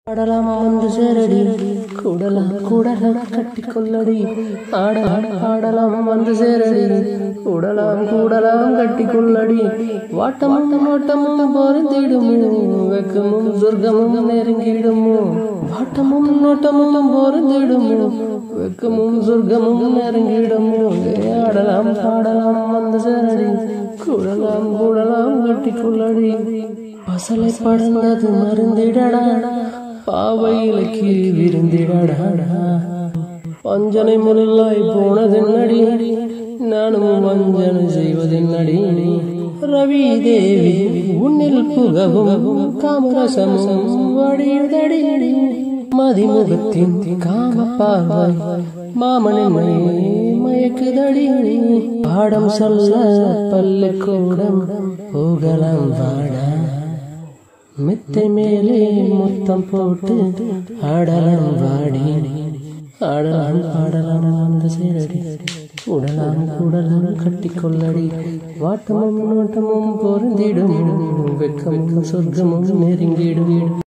ஆடலாம் வந்து சேரடி கூடலாம் கூடலாம் கட்டி கொள்ளடி ஆடலாம் ஆடலாம் வந்து சேரடி கூடலாம் கூடலாம் கட்டி கொள்ளடி வாட்டமும் ஓட்டமும் பொருந்திடுமோ வெக்கமும் சொர்க்கமும் நெருங்கிடுமோ வாட்டமும் நோட்டமும் பொருந்திடுமோ வெக்கமும் சொர்க்கமும் நெருங்கிடுமோ ஏ ஆடலாம் ஆடலாம் வந்து சேரடி கூடலாம் கூடலாம் கட்டி கொள்ளடி பசலை படர்ந்தது மருந்திடடா பாவையிலக்கு விருந்திடடா வஞ்சனை முல்லாய் போனதென்னடி நானும் வஞ்சனை செய்வதென்னடி ரவி தேவி உன்னில் புகவும் காமரசமும் வடியுதடி மதிமுகத்தின் காம பார்வை மாமனை மயக்குதடி பாடம் சொல்ல பள்ளிக்கூடம் போகலாம் வாடா மெத்தை மேலே முத்தம் போட்டு ஆடலாம் வாடி ஆடலாம் ஆடலாம் அந்த சேரடி உடலாம் கூடலாம் கட்டி கொள்ளடி வாட்டமும் நோட்டமும் பொருந்திடும் வெக்கமும் சொர்க்கமும் நெருங்கிடும்